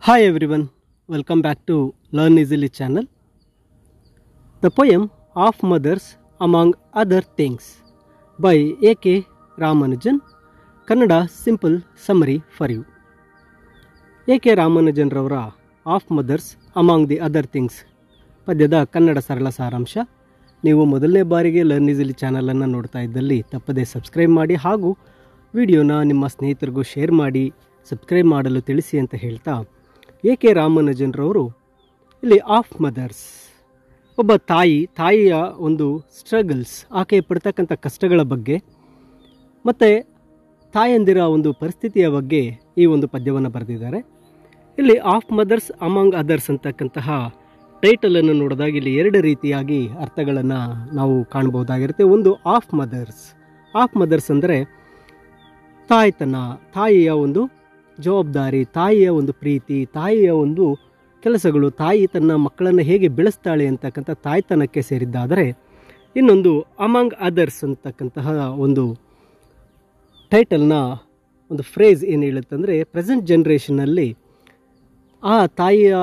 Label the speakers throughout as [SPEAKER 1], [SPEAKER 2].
[SPEAKER 1] Hi everyone, welcome back to Learn Easily channel. The poem Of Mothers Among Other Things by A.K. Ramanujan, Kannada simple summary for you A K ರಾಮಾನುಜನ್ರವರ of mothers among the other things ಪದ್ಯದ ಕನ್ನಡ ಸರಳ ಸಾರಾಂಶ ನೀವು ಮೊದಲನೇ ಬಾರಿಗೆ learn easily ಚಾನಲನ್ನು ನೋಡ್ತಾ ಇದ್ದಲ್ಲಿ ತಪ್ಪದೇ ಸಬ್ಸ್ಕ್ರೈಬ್ ಮಾಡಿ ಹಾಗೂ ವಿಡಿಯೋನ ನಿಮ್ಮ ಸ್ನೇಹಿತರಿಗೂ ಶೇರ್ ಮಾಡಿ ಸಬ್ಸ್ಕ್ರೈಬ್ ಮಾಡಲು ತಿಳಿಸಿ ಅಂತ ಹೇಳ್ತಾ ಎ ಕೆ ರಾಮಾನುಜನ್ರವರು ಇಲ್ಲಿ ಆಫ್ ಮದರ್ಸ್ ಒಬ್ಬ ತಾಯಿ ತಾಯಿಯ ಒಂದು ಸ್ಟ್ರಗಲ್ಸ್ ಆಕೆ ಪಡ್ತಕ್ಕಂಥ ಕಷ್ಟಗಳ ಬಗ್ಗೆ ಮತ್ತು ತಾಯಂದಿರ ಒಂದು ಪರಿಸ್ಥಿತಿಯ ಬಗ್ಗೆ ಈ ಒಂದು ಪದ್ಯವನ್ನು ಬರೆದಿದ್ದಾರೆ ಇಲ್ಲಿ ಆಫ್ ಮದರ್ಸ್ ಅಮಾಂಗ್ ಅದರ್ಸ್ ಅಂತಕ್ಕಂತಹ ಟೈಟಲನ್ನು ನೋಡಿದಾಗ ಇಲ್ಲಿ ಎರಡು ರೀತಿಯಾಗಿ ಅರ್ಥಗಳನ್ನು ನಾವು ಕಾಣಬಹುದಾಗಿರುತ್ತೆ ಒಂದು ಆಫ್ ಮದರ್ಸ್ ಆಫ್ ಮದರ್ಸ್ ಅಂದರೆ ತಾಯ್ತನ ತಾಯಿಯ ಒಂದು ಜವಾಬ್ದಾರಿ ತಾಯಿಯ ಒಂದು ಪ್ರೀತಿ ತಾಯಿಯ ಒಂದು ಕೆಲಸಗಳು ತಾಯಿ ತನ್ನ ಮಕ್ಕಳನ್ನು ಹೇಗೆ ಬೆಳೆಸ್ತಾಳೆ ಅಂತಕ್ಕಂಥ ತಾಯ್ತನಕ್ಕೆ ಸೇರಿದ್ದಾದರೆ ಇನ್ನೊಂದು ಅಮಾಂಗ್ ಅದರ್ಸ್ ಅಂತಕ್ಕಂತಹ ಒಂದು ಟೈಟಲ್ನ ಒಂದು ಫ್ರೇಸ್ ಏನು ಹೇಳುತ್ತಂದರೆ ಪ್ರೆಸೆಂಟ್ ಜನ್ರೇಷನ್ನಲ್ಲಿ ಆ ತಾಯಿಯ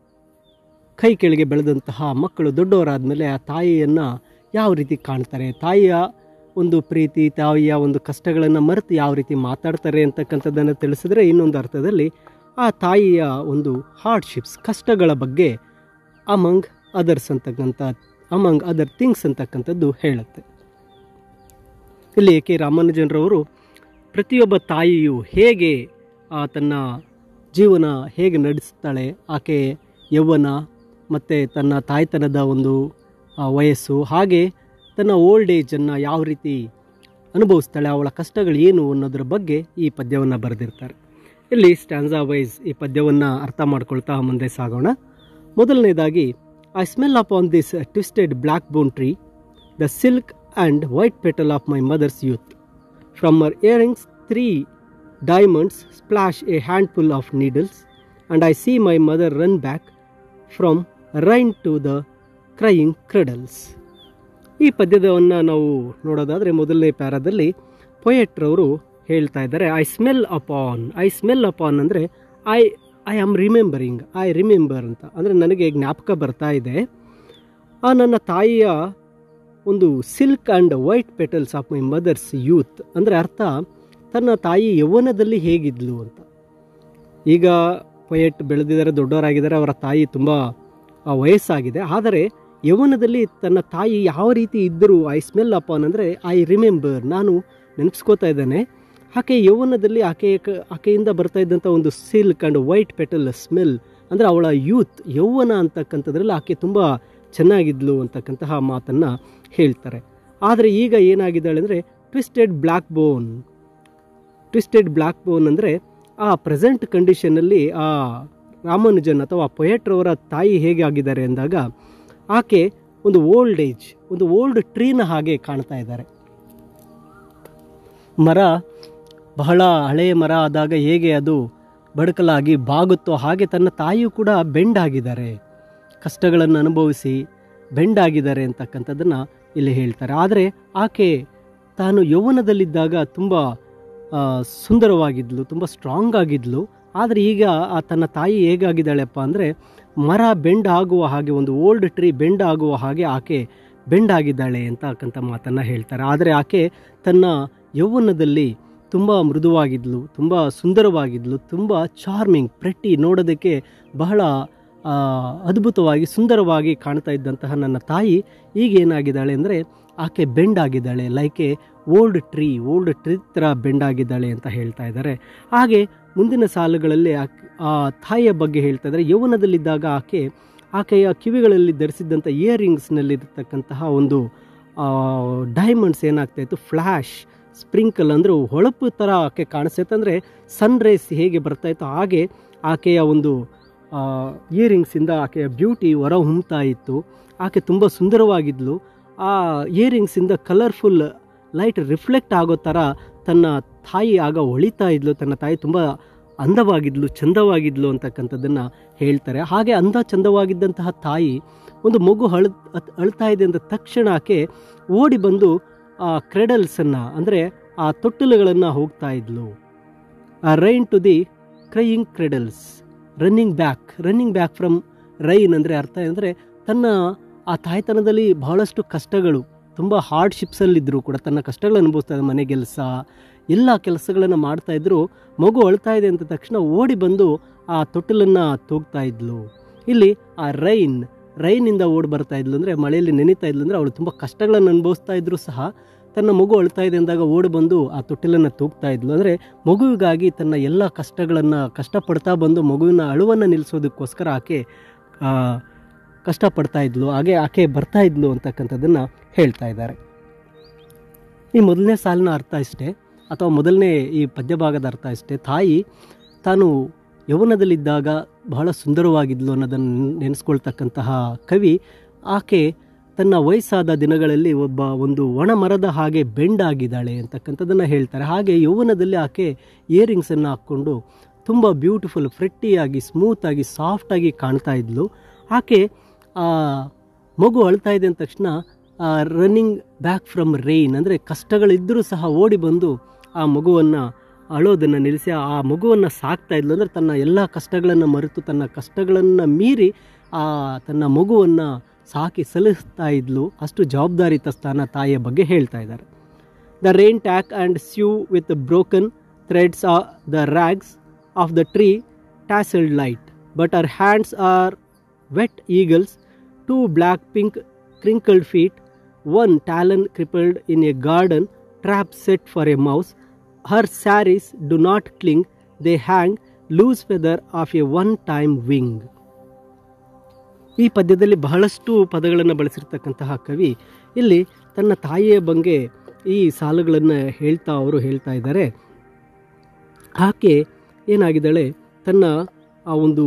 [SPEAKER 1] ಕೈ ಕೆಳಗೆ ಬೆಳೆದಂತಹ ಮಕ್ಕಳು ದೊಡ್ಡವರಾದ ಮೇಲೆ ಆ ತಾಯಿಯನ್ನು ಯಾವ ರೀತಿ ಕಾಣ್ತಾರೆ ತಾಯಿಯ ಒಂದು ಪ್ರೀತಿ ತಾಯಿಯ ಒಂದು ಕಷ್ಟಗಳನ್ನು ಮರೆತು ಯಾವ ರೀತಿ ಮಾತಾಡ್ತಾರೆ ಅಂತಕ್ಕಂಥದ್ದನ್ನು ತಿಳಿಸಿದ್ರೆ ಇನ್ನೊಂದು ಅರ್ಥದಲ್ಲಿ ಆ ತಾಯಿಯ ಒಂದು ಹಾರ್ಡ್ಶಿಪ್ಸ್ ಕಷ್ಟಗಳ ಬಗ್ಗೆ ಅಮಂಗ್ ಅದರ್ಸ್ ಅಂತಕ್ಕಂಥ ಅಮಂಗ್ ಅದರ್ ಥಿಂಗ್ಸ್ ಅಂತಕ್ಕಂಥದ್ದು ಹೇಳುತ್ತೆ ಇಲ್ಲಿ ಕೆ ರಾಮಾನುಜನ್ರವರು ಪ್ರತಿಯೊಬ್ಬ ತಾಯಿಯು ಹೇಗೆ ಆ ತನ್ನ ಜೀವನ ಹೇಗೆ ನಡೆಸ್ತಾಳೆ ಆಕೆ ಯೌವನ ಮತ್ತು ತನ್ನ ತಾಯ್ತನದ ಒಂದು ಆ, ವಯಸ್ಸು ಹಾಗೆ ತನ್ನ ಓಲ್ಡ್ ಏಜನ್ನು ಯಾವ ರೀತಿ ಅನುಭವಿಸ್ತಾಳೆ ಅವಳ ಕಷ್ಟಗಳು ಏನು ಅನ್ನೋದ್ರ ಬಗ್ಗೆ ಈ ಪದ್ಯವನ್ನು ಬರೆದಿರ್ತಾರೆ ಇಲ್ಲಿ ಸ್ಟ್ಯಾನ್ಸಾ ವೈಸ್ ಈ ಪದ್ಯವನ್ನು ಅರ್ಥ ಮಾಡ್ಕೊಳ್ತಾ ಮುಂದೆ ಸಾಗೋಣ ಮೊದಲನೇದಾಗಿ I smell upon this twisted black bone tree the silk and white petal of my mother's youth from her earrings three diamonds splash a handful of needles and I see my mother run back from rain to the crying cradles ಈ ಪದ್ಯದವನ್ನು ನಾವು ನೋಡೋದಾದರೆ ಮೊದಲನೇ ಪ್ಯಾರಾದಲ್ಲಿ ಪೊಯೆಟ್ರವರು ಹೇಳ್ತಾ ಇದ್ದಾರೆ I smell upon I smell upon ಅಂದರೆ I I am remembering I remember ಅಂತ ಅಂದರೆ ನನಗೆ ಜ್ಞಾಪಕ ಬರ್ತಾ ಇದೆ ಆ ನನ್ನ ತಾಯಿಯ ಒಂದು silk and white petals of my mother's youth ಅಂದರೆ ಅರ್ಥ ತನ್ನ ತಾಯಿ ಯೌವನದಲ್ಲಿ ಹೇಗಿದ್ಲು ಅಂತ ಈಗ ಪೊಯೆಟ್ ಬೆಳೆದಿದ್ದಾರೆ ದೊಡ್ಡವರಾಗಿದ್ದಾರೆ ಅವರ ತಾಯಿ ತುಂಬ ಆ, ವಯಸ್ಸಾಗಿದೆ ಆದರೆ ಯೌವನದಲ್ಲಿ ತನ್ನ ತಾಯಿ ಯಾವ ರೀತಿ ಇದ್ದರು ಐ ಸ್ಮೆಲ್ ಅಪಾನ್ ಅಂದರೆ ಐ ರಿಮೆಂಬರ್ ನಾನು ನೆನಪಿಸ್ಕೋತಾ ಇದ್ದೇನೆ ಆಕೆ ಯೌವನದಲ್ಲಿ ಆಕೆ ಆಕೆಯಿಂದ ಬರ್ತಾ ಇದ್ದಂಥ ಒಂದು silk and white petal smell ಅಂದರೆ ಅವಳ ಯೂತ್ ಯೌವನ ಅಂತಕ್ಕಂಥದ್ರಲ್ಲಿ ಆಕೆ ತುಂಬ ಚೆನ್ನಾಗಿದ್ಲು ಅಂತಕ್ಕಂತಹ ಮಾತನ್ನು ಹೇಳ್ತಾರೆ ಆದರೆ ಈಗ ಏನಾಗಿದ್ದಾಳೆ ಅಂದರೆ twisted black bone twisted black bone ಅಂದರೆ ಆ ಪ್ರೆಸೆಂಟ್ ಕಂಡೀಷನಲ್ಲಿ ಆ ರಾಮಾನುಜನ್ ಅಥವಾ ಪೊಯೆಟ್ರವರ ತಾಯಿ ಹೇಗೆ ಆಗಿದ್ದಾರೆ ಅಂದಾಗ ಆಕೆ ಒಂದು ಓಲ್ಡ್ ಏಜ್ ಒಂದು ಓಲ್ಡ್ ಟ್ರೀನ ಹಾಗೆ ಕಾಣ್ತಾ ಇದ್ದಾರೆ ಮರ ಬಹಳ ಹಳೆಯ ಮರ ಆದಾಗ ಹೇಗೆ ಅದು ಬಡಕಲಾಗಿ ಬಾಗುತ್ತೋ ಹಾಗೆ ತನ್ನ ತಾಯಿಯೂ ಕೂಡ ಬೆಂಡ್ ಆಗಿದ್ದಾರೆ ಕಷ್ಟಗಳನ್ನು ಅನುಭವಿಸಿ ಬೆಂಡ್ ಆಗಿದ್ದಾರೆ ಅಂತಕ್ಕಂಥದ್ದನ್ನು ಇಲ್ಲಿ ಹೇಳ್ತಾರೆ ಆದರೆ ಆಕೆ ತಾನು ಯೌವನದಲ್ಲಿದ್ದಾಗ ತುಂಬ ಆ, ಸುಂದರವಾಗಿದ್ಲು ತುಂಬ ಸ್ಟ್ರಾಂಗ್ ಆಗಿದ್ಲು ಆದರೆ ಈಗ ಆ ತನ್ನ ತಾಯಿ ಹೇಗಾಗಿದ್ದಾಳೆಪ್ಪ ಅಂದರೆ ಮರ ಬೆಂಡ್ ಆಗುವ ಹಾಗೆ ಒಂದು ಓಲ್ಡ್ ಟ್ರೀ ಬೆಂಡ್ ಆಗುವ ಹಾಗೆ ಆಕೆ ಬೆಂಡ್ ಆಗಿದ್ದಾಳೆ ಅಂತಕ್ಕಂಥ ಮಾತನ್ನು ಹೇಳ್ತಾರೆ ಆದರೆ ಆಕೆ ತನ್ನ ಯೌವನದಲ್ಲಿ ತುಂಬ ಮೃದುವಾಗಿದ್ಲು ತುಂಬ ಸುಂದರವಾಗಿದ್ಲು ತುಂಬ ಚಾರ್ಮಿಂಗ್ ಪ್ರೆಟ್ಟಿ ನೋಡೋದಕ್ಕೆ ಬಹಳ ಆ, ಅದ್ಭುತವಾಗಿ ಸುಂದರವಾಗಿ ಕಾಣ್ತಾ ಇದ್ದಂತಹ ನನ್ನ ತಾಯಿ ಈಗ ಏನಾಗಿದ್ದಾಳೆ ಅಂದರೆ ಆಕೆ ಬೆಂಡ್ ಆಗಿದ್ದಾಳೆ like a old tree old tree ಥರ ಬೆಂಡ್ ಆಗಿದ್ದಾಳೆ ಅಂತ ಹೇಳ್ತಾ ಇದ್ದಾರೆ ಹಾಗೆ ಮುಂದಿನ ಸಾಲುಗಳಲ್ಲಿ ಆಕ್- ಆ ತಾಯಿಯ ಬಗ್ಗೆ ಹೇಳ್ತಾ ಇದ್ದಾರೆ ಯೌವನದಲ್ಲಿದ್ದಾಗ ಆಕೆ ಆಕೆಯ ಕಿವಿಗಳಲ್ಲಿ ಧರಿಸಿದ್ದಂಥ ಇಯರಿಂಗ್ಸ್ನಲ್ಲಿರ್ತಕ್ಕಂತಹ ಒಂದು ಡೈಮಂಡ್ಸ್ ಏನಾಗ್ತಾ ಇತ್ತು ಫ್ಲ್ಯಾಶ್ ಸ್ಪ್ರಿಂಕಲ್ ಅಂದರೆ ಹೊಳಪು ಥರ ಆಕೆ ಕಾಣಿಸ್ತೈತೆ ಅಂದರೆ ಸನ್ ರೇಸ್ ಹೇಗೆ ಬರ್ತಾ ಇತ್ತು ಹಾಗೆ ಆಕೆಯ ಒಂದು ಇಯರಿಂಗ್ಸಿಂದ ಆಕೆಯ ಬ್ಯೂಟಿ ಹೊರ ಹೊಮ್ತಾ ಇತ್ತು ಆಕೆ ತುಂಬ ಸುಂದರವಾಗಿದ್ಲು ಆ ಇಯರಿಂಗ್ಸಿಂದ ಕಲರ್ಫುಲ್ ಲೈಟ್ ರಿಫ್ಲೆಕ್ಟ್ ಆಗೋ ಥರ ತನ್ನ ತಾಯಿ ಆಗ ಹೊಳಿತಾ ಇದ್ಲು ತನ್ನ ತಾಯಿ ತುಂಬ ಅಂದವಾಗಿದ್ಲು ಚಂದವಾಗಿದ್ಲು ಅಂತಕ್ಕಂಥದ್ದನ್ನು ಹೇಳ್ತಾರೆ ಹಾಗೆ ಅಂದ ಚಂದವಾಗಿದ್ದಂತಹ ತಾಯಿ ಒಂದು ಮಗು ಅಳ ಅತ್- ಅಳ್ತಾ ಇದೆ ಅಂದ ತಕ್ಷಣ ಆಕೆ ಓಡಿ ಬಂದು ಆ ಕ್ರೆಡಲ್ಸನ್ನು ಅಂದರೆ ಆ ತೊಟ್ಟಿಲುಗಳನ್ನು ಹೋಗ್ತಾ ಇದ್ಲು rain to the crying cradles running back running back from rain ಅಂದರೆ ಅರ್ಥ ಅಂದರೆ ತನ್ನ ಆ ತಾಯ್ತನದಲ್ಲಿ ಬಹಳಷ್ಟು ಕಷ್ಟಗಳು ತುಂಬ ಹಾರ್ಡ್ಶಿಪ್ಸಲ್ಲಿದ್ದರೂ ಕೂಡ ತನ್ನ ಕಷ್ಟಗಳನ್ನು ಅನುಭವಿಸ್ತಾ ಇದೆ ಮನೆ ಕೆಲಸ ಎಲ್ಲ ಕೆಲಸಗಳನ್ನು ಮಾಡ್ತಾ ಇದ್ರು ಮಗು ಅಳ್ತಾ ಇದೆ ಅಂತ ತಕ್ಷಣ ಓಡಿ ಬಂದು ಆ ತೊಟ್ಟಲನ್ನು ತೂಗ್ತಾ ಇದ್ಲು ಇಲ್ಲಿ ಆ ರೈನ್ ರೈನಿಂದ ಓಡಿ ಬರ್ತಾ ಇದ್ಲು ಅಂದರೆ ಮಳೆಯಲ್ಲಿ ನೆನೀತಾ ಇದ್ಲು ಅಂದರೆ ಅವಳು ತುಂಬ ಕಷ್ಟಗಳನ್ನು ಅನುಭವಿಸ್ತಾ ಇದ್ರೂ ಸಹ ತನ್ನ ಮಗು ಅಳ್ತಾ ಇದೆ ಅಂದಾಗ ಓಡಿ ಬಂದು ಆ ತೊಟ್ಟಿಲನ್ನು ತೂಗ್ತಾ ಇದ್ಲು ಅಂದರೆ ಮಗುವಿಗಾಗಿ ತನ್ನ ಎಲ್ಲ ಕಷ್ಟಗಳನ್ನು ಕಷ್ಟಪಡ್ತಾ ಬಂದು ಮಗುವಿನ ಅಳುವನ್ನು ನಿಲ್ಲಿಸೋದಕ್ಕೋಸ್ಕರ ಆಕೆ ಆ, ಕಷ್ಟಪಡ್ತಾ ಇದ್ಲು ಹಾಗೆ ಆಕೆ ಬರ್ತಾ ಇದ್ಲು ಅಂತಕ್ಕಂಥದ್ದನ್ನು ಹೇಳ್ತಾ ಇದ್ದಾರೆ ಈ ಮೊದಲನೇ ಸಾಲಿನ ಅರ್ಥ ಇಷ್ಟೇ ಅಥವಾ ಮೊದಲನೇ ಈ ಪದ್ಯಭಾಗದ ಅರ್ಥ ಇಷ್ಟೇ ತಾಯಿ ತಾನು ಯೌವನದಲ್ಲಿದ್ದಾಗ ಬಹಳ ಸುಂದರವಾಗಿದ್ಲು ಅನ್ನೋದನ್ನು ನೆನೆಸ್ಕೊಳ್ತಕ್ಕಂತಹ ಕವಿ ಆಕೆ ತನ್ನ ವಯಸ್ಸಾದ ದಿನಗಳಲ್ಲಿ ಒಬ್ಬ ಒಂದು ಒಣ ಮರದ ಹಾಗೆ ಬೆಂಡಾಗಿದ್ದಾಳೆ ಅಂತಕ್ಕಂಥದ್ದನ್ನು ಹೇಳ್ತಾರೆ ಹಾಗೆ ಯೌವನದಲ್ಲಿ ಆಕೆ ಇಯರಿಂಗ್ಸನ್ನು ಹಾಕ್ಕೊಂಡು ತುಂಬ ಬ್ಯೂಟಿಫುಲ್ ಫ್ರೆಟ್ಟಿಯಾಗಿ ಸ್ಮೂತಾಗಿ ಸಾಫ್ಟಾಗಿ ಕಾಣ್ತಾ ಇದ್ಲು ಆಕೆ ಆ ಮಗು ಅಳ್ತಾ ಇದೆ ಅಂದ ತಕ್ಷಣ ರನ್ನಿಂಗ್ ಬ್ಯಾಕ್ ಫ್ರಮ್ ರೈನ್ ಅಂದರೆ ಕಷ್ಟಗಳಿದ್ದರೂ ಸಹ ಓಡಿ ಬಂದು ಆ ಮಗುವನ್ನು ಅಳೋದನ್ನು ನಿಲ್ಲಿಸಿ ಆ ಮಗುವನ್ನು ಸಾಕ್ತಾ ಇದ್ಲು ಅಂದರೆ ತನ್ನ ಎಲ್ಲ ಕಷ್ಟಗಳನ್ನು ಮರೆತು ತನ್ನ ಕಷ್ಟಗಳನ್ನು ಮೀರಿ ಆ ತನ್ನ ಮಗುವನ್ನು ಸಾಕಿ ಸಲ್ಲಿಸ್ತಾ ಇದ್ಲು ಅಷ್ಟು ಜವಾಬ್ದಾರಿತ ಸ್ಥಾನ ತಾಯಿಯ ಬಗ್ಗೆ ಹೇಳ್ತಾ ಇದ್ದಾರೆ the rain tack and sew with broken threads ಆ the rags of the tree tasseled light but our hands are wet eagle's two black pink crinkled feet, one talon crippled in a garden, trap set for a mouse. Her saris do not cling, they hang loose feather of a one time wing. ಈ ಪದ್ಯದಲ್ಲಿ ಬಹಳಷ್ಟು ಪದಗಳನ್ನು ಬಳಸಿರ್ತಕ್ಕಂತಹ ಕವಿ ಇಲ್ಲಿ ತನ್ನ ತಾಯಿಯ ಬಗ್ಗೆ ಈ ಸಾಲುಗಳನ್ನು ಹೇಳ್ತಾ ಅವರು ಹೇಳ್ತಾ ಇದ್ದಾರೆ ಆಕೆ ಏನಾಗಿದ್ದಾಳೆ ತನ್ನ ಆ ಒಂದು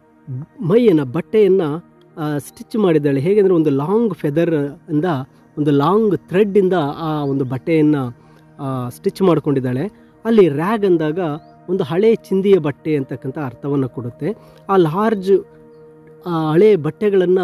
[SPEAKER 1] ಮೈಯನ್ನು ಬಟ್ಟೆಯನ್ನು ಸ್ಟಿಚ್ ಮಾಡಿದ್ದಾಳೆ ಹೇಗೆಂದರೆ ಒಂದು ಲಾಂಗ್ ಫೆದರ್ ಇಂದ ಒಂದು ಲಾಂಗ್ ಥ್ರೆಡ್ಡಿಂದ ಆ ಒಂದು ಬಟ್ಟೆಯನ್ನು ಸ್ಟಿಚ್ ಮಾಡ್ಕೊಂಡಿದ್ದಾಳೆ ಅಲ್ಲಿ ರ್ಯಾಗ್ ಅಂದಾಗ ಒಂದು ಹಳೆ ಚಿಂದಿಯ ಬಟ್ಟೆ ಅಂತಕ್ಕಂಥ ಅರ್ಥವನ್ನು ಕೊಡುತ್ತೆ ಆ ಲಾರ್ಜ್ ಆ ಹಳೆ ಬಟ್ಟೆಗಳನ್ನು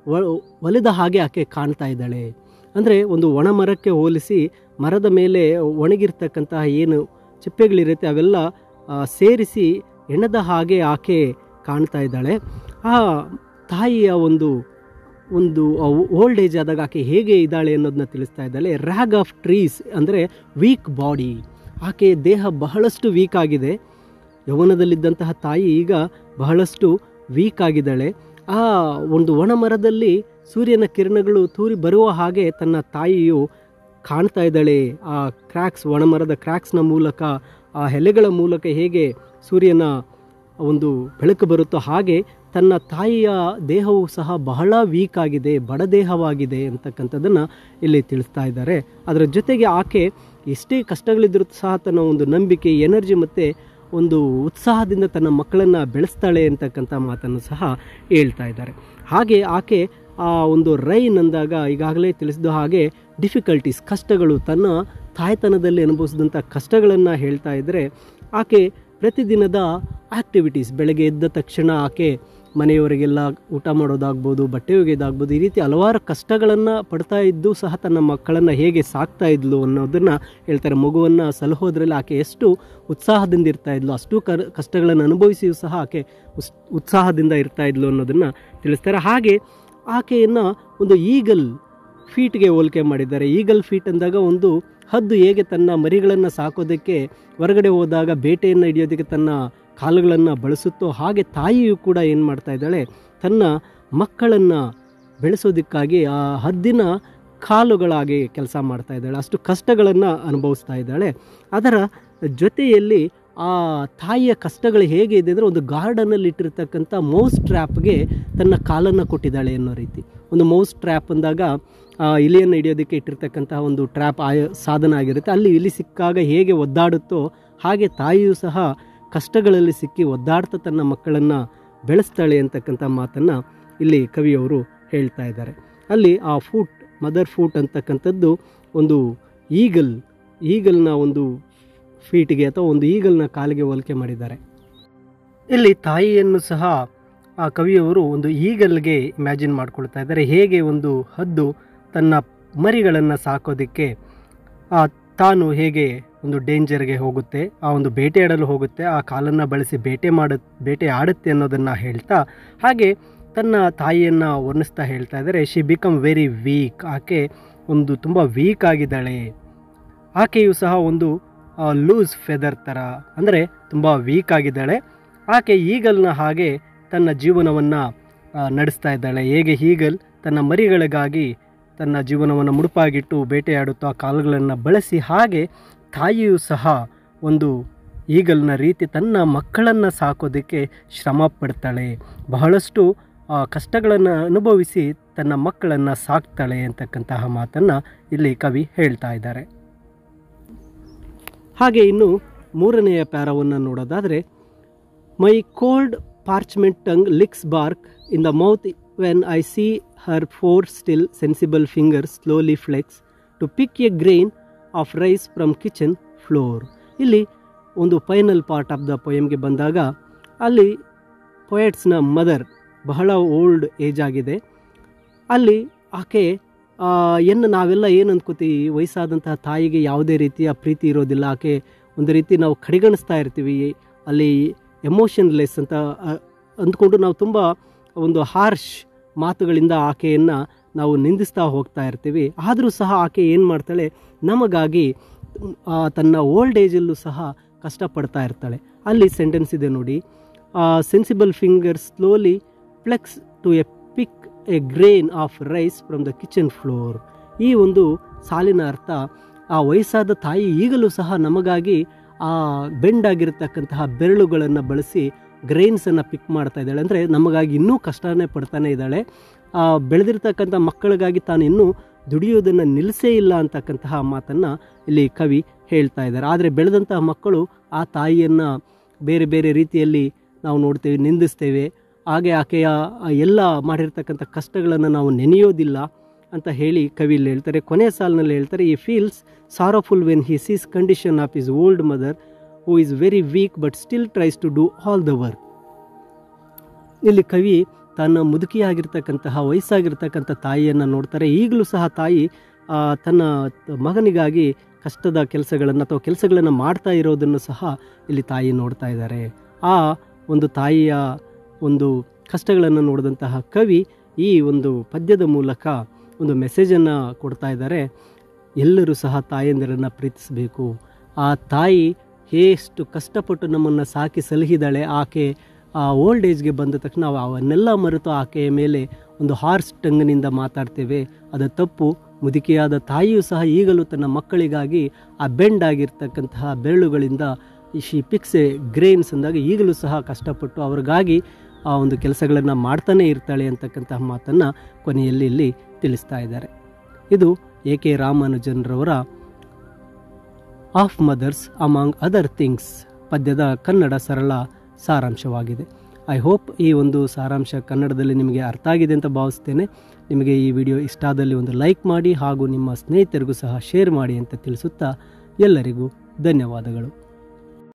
[SPEAKER 1] ಒಲೆದ ಹಾಗೆ ಆಕೆ ಕಾಣ್ತಾ ಇದ್ದಾಳೆ ಅಂದರೆ ಒಂದು ಒಣ ಮರಕ್ಕೆ ಹೋಲಿಸಿ ಮರದ ಮೇಲೆ ಒಣಗಿರ್ತಕ್ಕಂತಹ ಏನು ಚಿಪ್ಪೆಗಳಿರುತ್ತೆ ಅವೆಲ್ಲ ಆ, ಸೇರಿಸಿ ಎಣದ ಹಾಗೆ ಆಕೆ ಕಾಣ್ತಾ ಇದ್ದಾಳೆ ಆ ತಾಯಿಯ ಒಂದು ಒಂದು ಓಲ್ಡ್ ಏಜ್ ಆದಾಗ ಆಕೆ ಹೇಗೆ ಇದ್ದಾಳೆ ಅನ್ನೋದನ್ನ ತಿಳಿಸ್ತಾ ಇದ್ದಾಳೆ ರ್ಯಾಗ್ ಆಫ್ ಟ್ರೀಸ್ ಅಂದರೆ ವೀಕ್ ಬಾಡಿ ಆಕೆ ದೇಹ ಬಹಳಷ್ಟು ವೀಕ್ ಆಗಿದೆ ಯೌವನದಲ್ಲಿದ್ದಂತಹ ತಾಯಿ ಈಗ ಬಹಳಷ್ಟು ವೀಕ್ ಆಗಿದ್ದಾಳೆ ಆ ಒಂದು ಒಣ ಮರದಲ್ಲಿ ಸೂರ್ಯನ ಕಿರಣಗಳು ತೂರಿ ಬರುವ ಹಾಗೆ ತನ್ನ ತಾಯಿಯು ಕಾಣ್ತಾ ಇದ್ದಾಳೆ ಆ ಕ್ರ್ಯಾಕ್ಸ್ ಒಣಮರದ ಕ್ರ್ಯಾಕ್ಸ್ನ ಮೂಲಕ ಆ ಎಲೆಗಳ ಮೂಲಕ ಹೇಗೆ ಸೂರ್ಯನ ಒಂದು ಬೆಳಕು ಬರುತ್ತೋ ಹಾಗೆ ತನ್ನ ತಾಯಿಯ ದೇಹವು ಸಹ ಬಹಳ ವೀಕ್ ಆಗಿದೆ ಬಡದೇಹವಾಗಿದೆ ಅಂತಕ್ಕಂಥದ್ದನ್ನು ಇಲ್ಲಿ ತಿಳಿಸ್ತಾ ಇದ್ದಾರೆ ಅದರ ಜೊತೆಗೆ ಆಕೆ ಎಷ್ಟೇ ಕಷ್ಟಗಳಿದ್ರೂ ಸಹ ತನ್ನ ಒಂದು ನಂಬಿಕೆ ಎನರ್ಜಿ ಮತ್ತು ಒಂದು ಉತ್ಸಾಹದಿಂದ ತನ್ನ ಮಕ್ಕಳನ್ನು ಬೆಳೆಸ್ತಾಳೆ ಅಂತಕ್ಕಂಥ ಮಾತನ್ನು ಸಹ ಹೇಳ್ತಾ ಇದ್ದಾರೆ ಹಾಗೆ ಆಕೆ ಆ ಒಂದು ರೈನ್ ಅಂದಾಗ ಈಗಾಗಲೇ ತಿಳಿಸಿದ ಹಾಗೆ ಡಿಫಿಕಲ್ಟೀಸ್ ಕಷ್ಟಗಳು ತನ್ನ ತಾಯ್ತನದಲ್ಲಿ ಅನುಭವಿಸಿದಂಥ ಕಷ್ಟಗಳನ್ನು ಹೇಳ್ತಾ ಇದ್ದರೆ ಆಕೆ ಪ್ರತಿದಿನದ ಆ್ಯಕ್ಟಿವಿಟೀಸ್ ಬೆಳಗ್ಗೆ ಎದ್ದ ತಕ್ಷಣ ಆಕೆ ಮನೆಯವರಿಗೆಲ್ಲ ಊಟ ಮಾಡೋದಾಗ್ಬೋದು ಬಟ್ಟೆ ಒಗೆಯೋದಾಗ್ಬೋದು ಈ ರೀತಿ ಹಲವಾರು ಕಷ್ಟಗಳನ್ನು ಪಡ್ತಾ ಇದ್ದು ಸಹ ತನ್ನ ಮಕ್ಕಳನ್ನು ಹೇಗೆ ಸಾಕ್ತಾ ಇದ್ಲು ಅನ್ನೋದನ್ನು ಹೇಳ್ತಾರೆ ಮಗುವನ್ನು ಸಲಹೋದ್ರಲ್ಲಿ ಆಕೆ ಎಷ್ಟು ಉತ್ಸಾಹದಿಂದ ಇರ್ತಾ ಇದ್ಲು ಅಷ್ಟು ಕರ್ ಕಷ್ಟಗಳನ್ನು ಅನುಭವಿಸಿಯೂ ಸಹ ಆಕೆ ಉಸ್ ಉತ್ಸಾಹದಿಂದ ಇರ್ತಾ ಇದ್ಲು ಅನ್ನೋದನ್ನು ತಿಳಿಸ್ತಾರೆ ಹಾಗೆ ಆಕೆಯನ್ನು ಒಂದು ಈಗಲ್ ಫೀಟ್ಗೆ ಹೋಲಿಕೆ ಮಾಡಿದ್ದಾರೆ ಈಗಲ್ ಫೀಟ್ ಅಂದಾಗ ಒಂದು ಹದ್ದು ಹೇಗೆ ತನ್ನ ಮರಿಗಳನ್ನು ಸಾಕೋದಕ್ಕೆ ಹೊರಗಡೆ ಹೋದಾಗ ಬೇಟೆಯನ್ನು ಹಿಡಿಯೋದಕ್ಕೆ ತನ್ನ ಕಾಲುಗಳನ್ನು ಬಳಸುತ್ತೋ ಹಾಗೆ ತಾಯಿಯು ಕೂಡ ಏನು ಮಾಡ್ತಾ ಇದ್ದಾಳೆ ತನ್ನ ಮಕ್ಕಳನ್ನು ಬೆಳೆಸೋದಕ್ಕಾಗಿ ಆ ಹದ್ದಿನ ಕಾಲುಗಳಾಗಿ ಕೆಲಸ ಮಾಡ್ತಾ ಇದ್ದಾಳೆ ಅಷ್ಟು ಕಷ್ಟಗಳನ್ನು ಅನುಭವಿಸ್ತಾ ಇದ್ದಾಳೆ ಅದರ ಜೊತೆಯಲ್ಲಿ ಆ ತಾಯಿಯ ಕಷ್ಟಗಳು ಹೇಗೆ ಇದೆ ಅಂದರೆ ಒಂದು ಗಾರ್ಡನಲ್ಲಿ ಇಟ್ಟಿರ್ತಕ್ಕಂಥ ಮೌಸ್ ಟ್ರ್ಯಾಪ್ಗೆ ತನ್ನ ಕಾಲನ್ನು ಕೊಟ್ಟಿದ್ದಾಳೆ ಅನ್ನೋ ರೀತಿ ಒಂದು ಮೌಸ್ ಟ್ರ್ಯಾಪ್ ಅಂದಾಗ ಆ ಇಲಿಯನ್ನು ಹಿಡಿಯೋದಕ್ಕೆ ಇಟ್ಟಿರ್ತಕ್ಕಂತಹ ಒಂದು ಟ್ರ್ಯಾಪ್ ಆಯ ಸಾಧನ ಆಗಿರುತ್ತೆ ಅಲ್ಲಿ ಇಲಿ ಸಿಕ್ಕಾಗ ಹೇಗೆ ಒದ್ದಾಡುತ್ತೋ ಹಾಗೆ ತಾಯಿಯೂ ಸಹ ಕಷ್ಟಗಳಲ್ಲಿ ಸಿಕ್ಕಿ ಒದ್ದಾಡ್ತಾ ತನ್ನ ಮಕ್ಕಳನ್ನು ಬೆಳೆಸ್ತಾಳೆ ಅಂತಕ್ಕಂಥ ಮಾತನ್ನು ಇಲ್ಲಿ ಕವಿಯವರು ಹೇಳ್ತಾ ಇದ್ದಾರೆ ಅಲ್ಲಿ ಆ ಫೂಟ್ ಮದರ್ ಫೂಟ್ ಅಂತಕ್ಕಂಥದ್ದು ಒಂದು ಈಗಲ್ ಈಗಲ್ನ ಒಂದು ಫೀಟಿಗೆ ಅಥವಾ ಒಂದು ಈಗಲ್ನ ಕಾಲಿಗೆ ಹೋಲಿಕೆ ಮಾಡಿದ್ದಾರೆ ಇಲ್ಲಿ ತಾಯಿಯನ್ನು ಸಹ ಆ ಕವಿಯವರು ಒಂದು ಈಗಲ್ಗೆ ಇಮ್ಯಾಜಿನ್ ಮಾಡ್ಕೊಳ್ತಾ ಇದ್ದಾರೆ ಹೇಗೆ ಒಂದು ಹದ್ದು ತನ್ನ ಮರಿಗಳನ್ನು ಸಾಕೋದಕ್ಕೆ ಆ ತಾನು ಹೇಗೆ ಒಂದು ಡೇಂಜರ್ಗೆ ಹೋಗುತ್ತೆ ಆ ಒಂದು ಬೇಟೆಯಾಡಲು ಹೋಗುತ್ತೆ ಆ ಕಾಲನ್ನು ಬಳಸಿ ಬೇಟೆ ಮಾಡು ಬೇಟೆ ಆಡುತ್ತೆ ಅನ್ನೋದನ್ನು ಹೇಳ್ತಾ ಹಾಗೆ ತನ್ನ ತಾಯಿಯನ್ನು ವರ್ಣಿಸ್ತಾ ಹೇಳ್ತಾ ಇದ್ದಾರೆ ಶಿ ಬಿಕಮ್ ವೆರಿ ವೀಕ್ ಆಕೆ ಒಂದು ತುಂಬ ವೀಕ್ ಆಗಿದ್ದಾಳೆ ಆಕೆಯು ಸಹ ಒಂದು ಲೂಸ್ ಫೆದರ್ ಥರ ಅಂದರೆ ತುಂಬ ವೀಕ್ ಆಗಿದ್ದಾಳೆ ಆಕೆ ಈಗಲ್ನ ಹಾಗೆ ತನ್ನ ಜೀವನವನ್ನು ನಡೆಸ್ತಾ ಇದ್ದಾಳೆ ಹೇಗೆ ಈಗಲ್ ತನ್ನ ಮರಿಗಳಿಗಾಗಿ ತನ್ನ ಜೀವನವನ್ನು ಮುಡುಪಾಗಿಟ್ಟು ಬೇಟೆಯಾಡುತ್ತಾ ಕಾಲುಗಳನ್ನು ಬಳಸಿ ಹಾಗೆ ತಾಯಿಯೂ ಸಹ ಒಂದು ಈಗಲ್ನ ರೀತಿ ತನ್ನ ಮಕ್ಕಳನ್ನು ಸಾಕೋದಕ್ಕೆ ಶ್ರಮ ಪಡ್ತಾಳೆ ಬಹಳಷ್ಟು ಆ, ಕಷ್ಟಗಳನ್ನು ಅನುಭವಿಸಿ ತನ್ನ ಮಕ್ಕಳನ್ನು ಸಾಕ್ತಾಳೆ ಅಂತಕ್ಕಂತಹ ಮಾತನ್ನು ಇಲ್ಲಿ ಕವಿ ಹೇಳ್ತಾ ಇದ್ದಾರೆ ಹಾಗೆ ಇನ್ನು ಮೂರನೆಯ ಪ್ಯಾರವನ್ನು ನೋಡೋದಾದರೆ my cold parchment tongue licks bark in the mouth when I see her four still sensible fingers slowly flex to pick a grain of rice from kitchen floor ಇಲ್ಲಿ ಒಂದು ಫೈನಲ್ ಪಾರ್ಟ್ ಆಫ್ ದ ಪೊಯಮ್ಗೆ ಬಂದಾಗ ಅಲ್ಲಿ ಪೊಯೆಟ್ಸ್ನ mother ಬಹಳ old age ಆಗಿದೆ ಅಲ್ಲಿ ಆಕೆ ಆ, ಏನು ನಾವೆಲ್ಲ ಏನು ಅಂದ್ಕೋತೀವಿ ವಯಸ್ಸಾದಂತಹ ತಾಯಿಗೆ ಯಾವುದೇ ರೀತಿಯ ಪ್ರೀತಿ ಇರೋದಿಲ್ಲ ಆಕೆ ಒಂದು ರೀತಿ ನಾವು ಕಡೆಗಣಿಸ್ತಾ ಇರ್ತೀವಿ ಅಲ್ಲಿ ಎಮೋಷನ್ಲೆಸ್ ಅಂತ ಆ, ಅಂದ್ಕೊಂಡು ನಾವು ತುಂಬ ಒಂದು ಹಾರ್ಶ್ ಮಾತುಗಳಿಂದ ಆಕೆಯನ್ನು ನಾವು ನಿಂದಿಸ್ತಾ ಹೋಗ್ತಾ ಇರ್ತೀವಿ ಆದರೂ ಸಹ ಆಕೆ ಏನು ಮಾಡ್ತಾಳೆ ನಮಗಾಗಿ ಆ, ತನ್ನ ಓಲ್ಡ್ ಏಜಲ್ಲೂ ಸಹ ಕಷ್ಟಪಡ್ತಾ ಇರ್ತಾಳೆ ಅಲ್ಲಿ ಸೆಂಟೆನ್ಸ್ ಇದೆ ನೋಡಿ sensible finger slowly flex to a pick a grain of rice from the kitchen floor ಈ ಒಂದು ಸಾಲಿನ ಅರ್ಥ ಆ ವಯಸ್ಸಾದ ತಾಯಿ ಈಗಲೂ ಸಹ ನಮಗಾಗಿ ಆ ಬೆಂಡ್ ಆಗಿರತಕ್ಕಂತಹ ಬೆರಳುಗಳನ್ನು ಬಳಸಿ ಗ್ರೈನ್ಸನ್ನು ಪಿಕ್ ಮಾಡ್ತಾ ಇದ್ದಾಳೆ ಅಂದರೆ ನಮಗಾಗಿ ಇನ್ನೂ ಕಷ್ಟನೇ ಪಡ್ತಾನೆ ಇದ್ದಾಳೆ ಆ ಬೆಳೆದಿರ್ತಕ್ಕಂಥ ಮಕ್ಕಳಿಗಾಗಿ ತಾನು ಇನ್ನೂ ದುಡಿಯೋದನ್ನು ನಿಲ್ಲಿಸೇ ಇಲ್ಲ ಅಂತಕ್ಕಂತಹ ಮಾತನ್ನು ಇಲ್ಲಿ ಕವಿ ಹೇಳ್ತಾ ಇದ್ದಾರೆ ಆದರೆ ಬೆಳೆದಂತಹ ಮಕ್ಕಳು ಆ ತಾಯಿಯನ್ನು ಬೇರೆ ಬೇರೆ ರೀತಿಯಲ್ಲಿ ನಾವು ನೋಡ್ತೇವೆ ನಿಂದಿಸ್ತೇವೆ ಹಾಗೆ ಆಕೆಯ ಆ ಎಲ್ಲ ಮಾಡಿರ್ತಕ್ಕಂಥ ಕಷ್ಟಗಳನ್ನು ನಾವು ನೆನೆಯೋದಿಲ್ಲ ಅಂತ ಹೇಳಿ ಕವಿ ಇಲ್ಲಿ ಹೇಳ್ತಾರೆ ಕೊನೆಯ ಸಾಲಿನಲ್ಲಿ ಹೇಳ್ತಾರೆ ಈ feels sorrowful when he sees condition of his old mother who is very weak but still tries to do all the work ಇಲ್ಲಿ ಕವಿ ತನ್ನ ಮುದುಕಿಯಾಗಿರ್ತಕ್ಕಂತಹ ವಯಸ್ಸಾಗಿರ್ತಕ್ಕಂಥ ತಾಯಿಯನ್ನು ನೋಡ್ತಾರೆ ಈಗಲೂ ಸಹ ತಾಯಿ ಆ, ತನ್ನ ಮಗನಿಗಾಗಿ ಕಷ್ಟದ ಕೆಲಸಗಳನ್ನು ಅಥವಾ ಕೆಲಸಗಳನ್ನು ಮಾಡ್ತಾ ಇರೋದನ್ನು ಸಹ ಇಲ್ಲಿ ತಾಯಿ ನೋಡ್ತಾ ಇದ್ದಾರೆ ಆ ಒಂದು ತಾಯಿಯ ಒಂದು ಕಷ್ಟಗಳನ್ನು ನೋಡಿದಂತಹ ಕವಿ ಈ ಒಂದು ಪದ್ಯದ ಮೂಲಕ ಒಂದು ಮೆಸೇಜನ್ನು ಕೊಡ್ತಾ ಇದ್ದಾರೆ ಎಲ್ಲರೂ ಸಹ ತಾಯಂದಿರನ್ನು ಪ್ರೀತಿಸಬೇಕು ಆ ತಾಯಿ ಎಷ್ಟು ಕಷ್ಟಪಟ್ಟು ನಮ್ಮನ್ನು ಸಾಕಿ ಸಲಹಿದಾಳೆ ಆಕೆ ಆ ಓಲ್ಡ್ ಏಜ್ಗೆ ಬಂದ ತಕ್ಷಣ ನಾವು ಅವನ್ನೆಲ್ಲ ಮರೆತು ಆಕೆಯ ಮೇಲೆ ಒಂದು ಹಾರ್ಸ್ ಟಂಗ್ನಿಂದ ಮಾತಾಡ್ತೇವೆ ಅದು ತಪ್ಪು ಮುದುಕಿಯಾದ ತಾಯಿಯೂ ಸಹ ಈಗಲೂ ತನ್ನ ಮಕ್ಕಳಿಗಾಗಿ ಆ ಬೆಂಡ್ ಆಗಿರ್ತಕ್ಕಂತಹ ಬೆರಳುಗಳಿಂದ ಈ ಶಿ ಪಿಕ್ಸೆ ಗ್ರೇನ್ಸ್ ಅಂದಾಗ ಈಗಲೂ ಸಹ ಕಷ್ಟಪಟ್ಟು ಅವ್ರಿಗಾಗಿ ಆ ಒಂದು ಕೆಲಸಗಳನ್ನು ಮಾಡ್ತಾನೆ ಇರ್ತಾಳೆ ಅಂತಕ್ಕಂತಹ ಮಾತನ್ನು ಕೊನೆಯಲ್ಲಿ ಇಲ್ಲಿ ತಿಳಿಸ್ತಾ ಇದ್ದಾರೆ ಇದು ಎ ಕೆ ರಾಮಾನುಜನ್ರವರ of mothers among other things ಪದ್ಯದ ಕನ್ನಡ ಸರಳ ಸಾರಾಂಶವಾಗಿದೆ ಐ ಹೋಪ್ ಈ ಒಂದು ಸಾರಾಂಶ ಕನ್ನಡದಲ್ಲಿ ನಿಮಗೆ ಅರ್ಥ ಆಗಿದೆ ಅಂತ ಭಾವಿಸ್ತೇನೆ ನಿಮಗೆ ಈ ವಿಡಿಯೋ ಇಷ್ಟ ಆದಲ್ಲಿ ಒಂದು ಲೈಕ್ ಮಾಡಿ ಹಾಗೂ ನಿಮ್ಮ ಸ್ನೇಹಿತರಿಗೂ ಸಹ ಶೇರ್ ಮಾಡಿ ಅಂತ ತಿಳಿಸುತ್ತಾ ಎಲ್ಲರಿಗೂ ಧನ್ಯವಾದಗಳು